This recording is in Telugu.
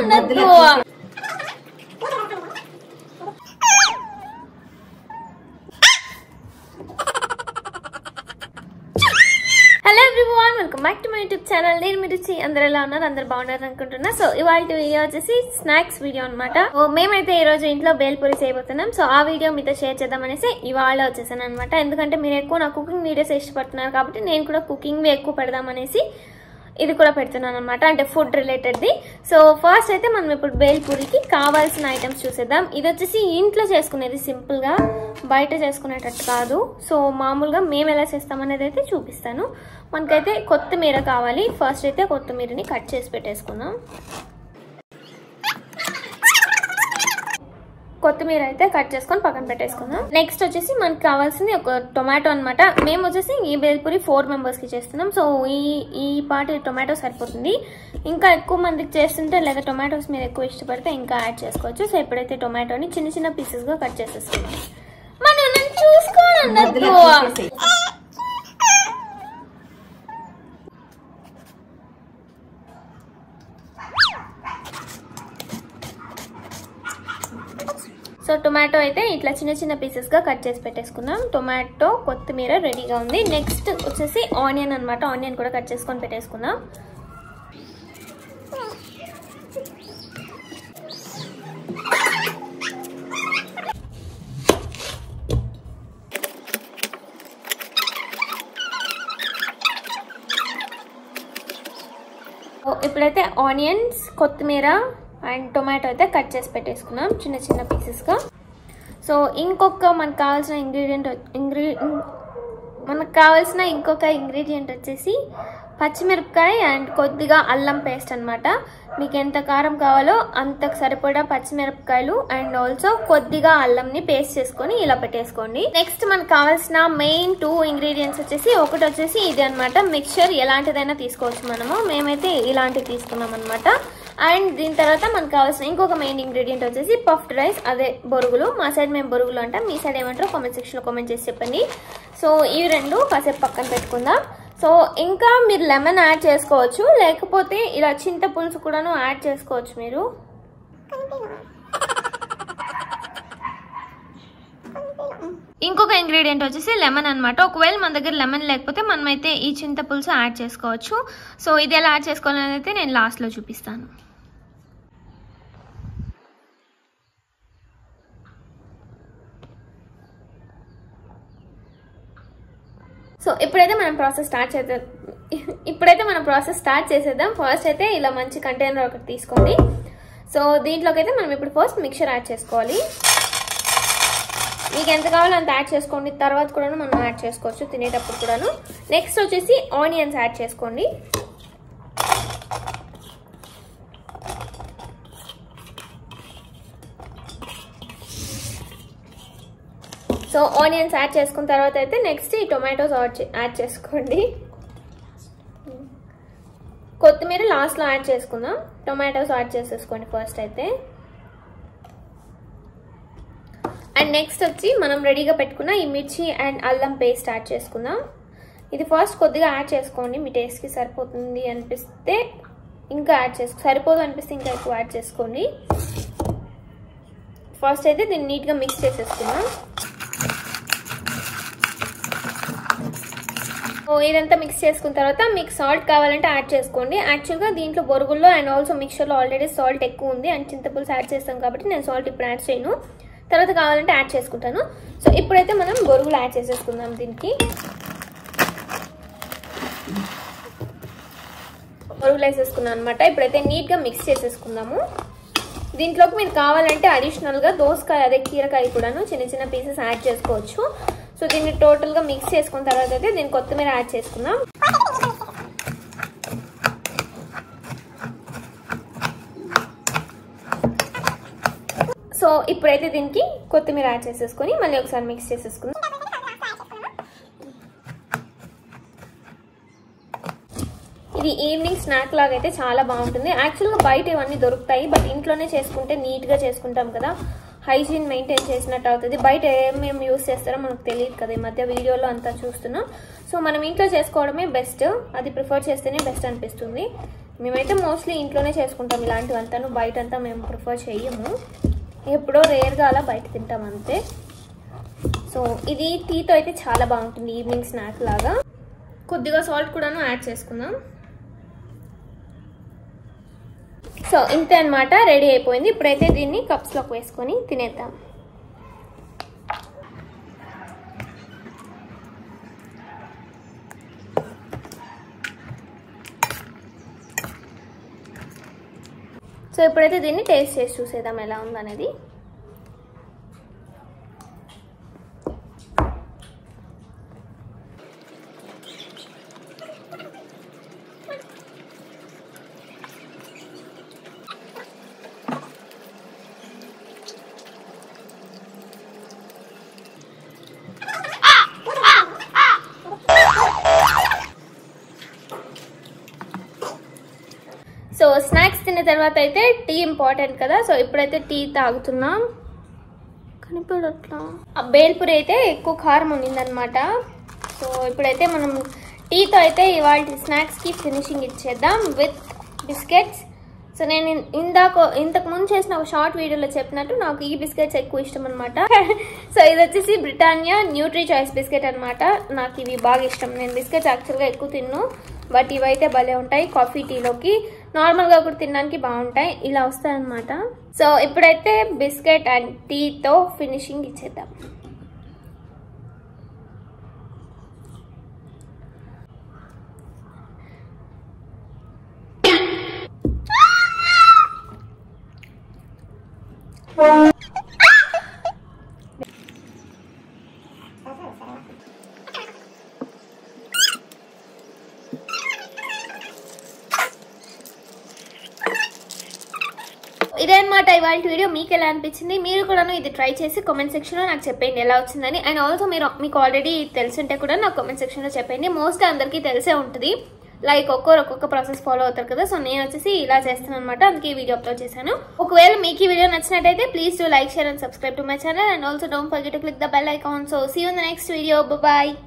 అనద్దు hello everyone welcome back to my YouTube channel నేను మీరు రుచి అందరు ఎలా ఉన్నారు అందరు బాగున్నారు అనుకుంటున్నా సో ఇవాళ వీడియో వచ్చేసి స్నాక్స్ వీడియో అనమాట మేమైతే ఈ రోజు ఇంట్లో బేల్పూరి చేయబోతున్నాం సో ఆ వీడియో మీతో షేర్ చేద్దామనేసి ఇవాళ వచ్చేసాను అనమాట ఎందుకంటే మీరు ఎక్కువ నా కుకింగ్ వీడియోస్ ఇష్టపడుతున్నారు కాబట్టి నేను కూడా కుకింగ్ ఎక్కువ పెడదామనేసి ఇది కూడా పెడుతున్నాను అనమాట అంటే ఫుడ్ రిలేటెడ్ది సో ఫస్ట్ అయితే మనం ఇప్పుడు బేల్పూరికి కావాల్సిన ఐటమ్స్ చూసేద్దాం ఇది వచ్చేసి ఇంట్లో చేసుకునేది సింపుల్గా బయట చేసుకునేటట్టు కాదు సో మామూలుగా మేము ఎలా చేస్తామనేది అయితే చూపిస్తాను మనకైతే కొత్తిమీర కావాలి ఫస్ట్ అయితే కొత్తిమీరని కట్ చేసి పెట్టేసుకుందాం కొత్తిమీర అయితే కట్ చేసుకొని పక్కన పెట్టేసుకుందాం నెక్స్ట్ వచ్చేసి మనకి కావాల్సింది ఒక టొమాటో అనమాట మేము వచ్చేసి ఈ బేల్పూరి ఫోర్ మెంబర్స్ కి చేస్తున్నాం సో ఈ ఈ పాటి టొమాటో సరిపోతుంది ఇంకా ఎక్కువ మందికి చేస్తుంటే లేదా టొమాటోస్ మీరు ఎక్కువ ఇష్టపడితే ఇంకా యాడ్ చేసుకోవచ్చు సో ఇప్పుడైతే టొమాటోని చిన్న చిన్న పీసెస్ గా కట్ చేసేసుకుందాం మనం నన్ను చూసుకోండి అన్నట్టు సో టొమాటో అయితే ఇట్లా చిన్న చిన్న పీసెస్గా కట్ చేసి పెట్టేసుకుందాం టొమాటో కొత్తిమీర రెడీగా ఉంది నెక్స్ట్ వచ్చేసి ఆనియన్ అనమాట ఆనియన్ కూడా కట్ చేసుకొని పెట్టేసుకుందాం ఓ, ఇప్పుడైతే ఆనియన్స్ కొత్తిమీర అండ్ టొమాటో అయితే కట్ చేసి పెట్టేసుకున్నాం చిన్న చిన్న పీసెస్గా సో ఇంకొక మనకు కావాల్సిన ఇంగ్రీడియంట్ ఇంగ్రీ మనకు కావాల్సిన ఇంకొక ఇంగ్రీడియంట్ వచ్చేసి పచ్చిమిరపకాయ అండ్ కొద్దిగా అల్లం పేస్ట్ అన్నమాట మీకు ఎంత కారం కావాలో అంతకు సరిపడా పచ్చిమిరపకాయలు అండ్ ఆల్సో కొద్దిగా అల్లంని పేస్ట్ చేసుకొని ఇలా పెట్టేసుకోండి నెక్స్ట్ మనకు కావాల్సిన మెయిన్ టూ ఇంగ్రీడియంట్స్ వచ్చేసి ఒకటి వచ్చేసి ఇది అనమాట మిక్చర్ ఎలాంటిదైనా తీసుకోవచ్చు మనము మేమైతే ఇలాంటివి తీసుకున్నాం అనమాట అండ్ దీని తర్వాత మనకు కావాల్సిన ఇంకొక మెయిన్ ఇంగ్రీడియంట్ వచ్చేసి పఫ్డ్ రైస్ అదే బొరుగులు మా సైడ్ మేము బొరుగులు అంటాం మీ సైడ్ ఏమంటారో కామెంట్ సెక్షన్లో కామెంట్ చేసి చెప్పండి సో ఈ రెండు కాసేపు పక్కన పెట్టుకుందాం సో ఇంకా మీరు లెమన్ యాడ్ చేసుకోవచ్చు లేకపోతే ఇలా చింత పులుసు కూడాను యాడ్ చేసుకోవచ్చు మీరు ఇంకొక ఇంగ్రీడియంట్ వచ్చేసి లెమన్ అనమాట ఒకవేళ మన దగ్గర లెమన్ లేకపోతే మనమైతే ఈ చింత పులుసు యాడ్ చేసుకోవచ్చు సో ఇది ఎలా యాడ్ చేసుకోవాలని అయితే నేను లాస్ట్లో చూపిస్తాను సో ఇప్పుడైతే మనం ప్రాసెస్ స్టార్ట్ చేద్దాం ఇప్పుడైతే మనం ప్రాసెస్ స్టార్ట్ చేసేద్దాం ఫస్ట్ అయితే ఇలా మంచి కంటైనర్ ఒకటి తీసుకోండి సో దీంట్లోకి అయితే మనం ఇప్పుడు ఫస్ట్ మిక్చర్ యాడ్ చేసుకోవాలి మీకు ఎంత కావాలో అంత యాడ్ చేసుకోండి తర్వాత కూడా మనం యాడ్ చేసుకోవచ్చు తినేటప్పుడు కూడాను నెక్స్ట్ వచ్చేసి ఆనియన్స్ యాడ్ చేసుకోండి సో ఆనియన్స్ యాడ్ చేసుకున్న తర్వాత అయితే నెక్స్ట్ ఈ టొమాటోస్ యాడ్ చేసుకోండి కొత్తిమీర లాస్ట్లో యాడ్ చేసుకుందాం టొమాటోస్ యాడ్ చేసేసుకోండి ఫస్ట్ అయితే అండ్ నెక్స్ట్ వచ్చి మనం రెడీగా పెట్టుకున్న ఈ మిర్చి అండ్ అల్లం పేస్ట్ యాడ్ చేసుకుందాం ఇది ఫస్ట్ కొద్దిగా యాడ్ చేసుకోండి మీ టేస్ట్కి సరిపోతుంది అనిపిస్తే ఇంకా యాడ్ చేసుకో సరిపోదు అనిపిస్తే ఇంకా ఎక్కువ యాడ్ చేసుకోండి ఫస్ట్ అయితే దీన్ని నీట్గా మిక్స్ చేసేసుకుందాం సో ఇదంతా మిక్స్ చేసుకున్న తర్వాత మీకు సాల్ట్ కావాలంటే యాడ్ చేసుకోండి యాక్చువల్గా దీంట్లో బొరుగుల్లో అండ్ ఆల్సో మిక్చర్లో ఆల్రెడీ సాల్ట్ ఎక్కువ ఉంది అండ్ చింతపులుసు యాడ్ చేస్తాం కాబట్టి నేను సాల్ట్ ఇప్పుడు యాడ్ చేయను తర్వాత కావాలంటే యాడ్ చేసుకుంటాను సో ఇప్పుడైతే మనం బొరుగులు యాడ్ చేసేసుకుందాం దీనికి బొరుగులు వేసేసుకున్నాం అనమాట ఇప్పుడైతే నీట్గా మిక్స్ చేసేసుకుందాము దీంట్లోకి మీరు కావాలంటే అడిషనల్గా దోసకాయ అదే కీరకాయ కూడాను చిన్న చిన్న పీసెస్ యాడ్ చేసుకోవచ్చు సో దీన్ని టోటల్గా మిక్స్ చేసుకున్న తర్వాత అయితే దీన్ని కొత్తిమీర యాడ్ చేసుకుందాం సో ఇప్పుడైతే దీనికి కొత్తిమీర యాడ్ చేసేసుకొని మళ్ళీ ఒకసారి మిక్స్ చేసేసుకుందాం ఇది ఈవినింగ్ స్నాక్ లాగా అయితే చాలా బాగుంటుంది యాక్చువల్గా బయట ఇవన్నీ దొరుకుతాయి బట్ ఇంట్లోనే చేసుకుంటే నీట్గా చేసుకుంటాం కదా హైజీన్ మెయింటైన్ చేసినట్టు అవుతుంది బయట ఏమేమి యూస్ చేస్తారో మనకు తెలియదు కదా ఈ మధ్య వీడియోలో అంతా చూస్తున్నాం సో మనం ఇంట్లో చేసుకోవడమే బెస్ట్ అది ప్రిఫర్ చేస్తేనే బెస్ట్ అనిపిస్తుంది మేమైతే మోస్ట్లీ ఇంట్లోనే చేసుకుంటాం ఇలాంటివంతాను బయట అంతా మేము ప్రిఫర్ చేయము ఎప్పుడో రేర్గా అలా బయట తింటాం అంతే సో ఇది టీతో అయితే చాలా బాగుంటుంది ఈవినింగ్ స్నాక్ లాగా కొద్దిగా సాల్ట్ కూడాను యాడ్ చేసుకుందాం సో ఇంతే అనమాట రెడీ అయిపోయింది ఇప్పుడైతే దీన్ని కప్స్లోకి వేసుకొని తినేద్దాం సో ఇప్పుడైతే దీన్ని టేస్ట్ చేసి చూసేద్దాం ఎలా ఉందనేది సో స్నాక్స్ తిన్న తర్వాత అయితే టీ ఇంపార్టెంట్ కదా సో ఇప్పుడైతే టీ తాగుతున్నాం కనిపెడట్లా ఆ బేల్పూరి అయితే ఎక్కువ కారం ఉండిందనమాట సో ఇప్పుడైతే మనం టీతో అయితే ఇవాళ స్నాక్స్కి ఫినిషింగ్ ఇచ్చేద్దాం విత్ బిస్కెట్స్ సో నేను ఇన్- ఇందాక ఇంతకు ముందు చేసిన ఒక షార్ట్ వీడియోలో చెప్పినట్టు నాకు ఈ బిస్కెట్స్ ఎక్కువ ఇష్టం అనమాట సో ఇది వచ్చేసి బ్రిటానియా న్యూట్రీ చాయిస్ బిస్కెట్ అనమాట నాకు ఇవి బాగా ఇష్టం నేను బిస్కెట్స్ యాక్చువల్గా ఎక్కువ తిన్ను బట్ ఇవైతే భలే ఉంటాయి కాఫీ టీలోకి నార్మల్గా కూడా తినడానికి బాగుంటాయి ఇలా వస్తాయి అనమాట సో ఇప్పుడైతే బిస్కెట్ అండ్ టీతో ఫినిషింగ్ ఇచ్చేద్దాం ఇదే అనమాట ఇవాళ వీడియో మీకు ఎలా అనిపించింది మీరు కూడా ఇది ట్రై చేసి కామెంట్ సెక్షన్లో నాకు చెప్పండి ఎలా వచ్చిందని అండ్ ఆల్సో మీరు మీకు ఆల్రెడీ తెలుసుంటే కూడా నాకు కామెంట్ సెక్షన్లో చెప్పండి మోస్ట్ అందరికీ తెలిసే ఉంటుంది లైక్ ఒక్కొరు ఒక్కొక్క ప్రాసెస్ ఫాలో అవుతారు కదా సో నేను వచ్చేసి ఇలా చేస్తాను అనమాట అందుకే ఈ వీడియో అప్లోడ్ చేశాను ఒకవేళ మీకు ఈ వీడియో నచ్చినట్టయితే please do like share and subscribe to my channel and also don't forget to click the bell icon so see you the next video bye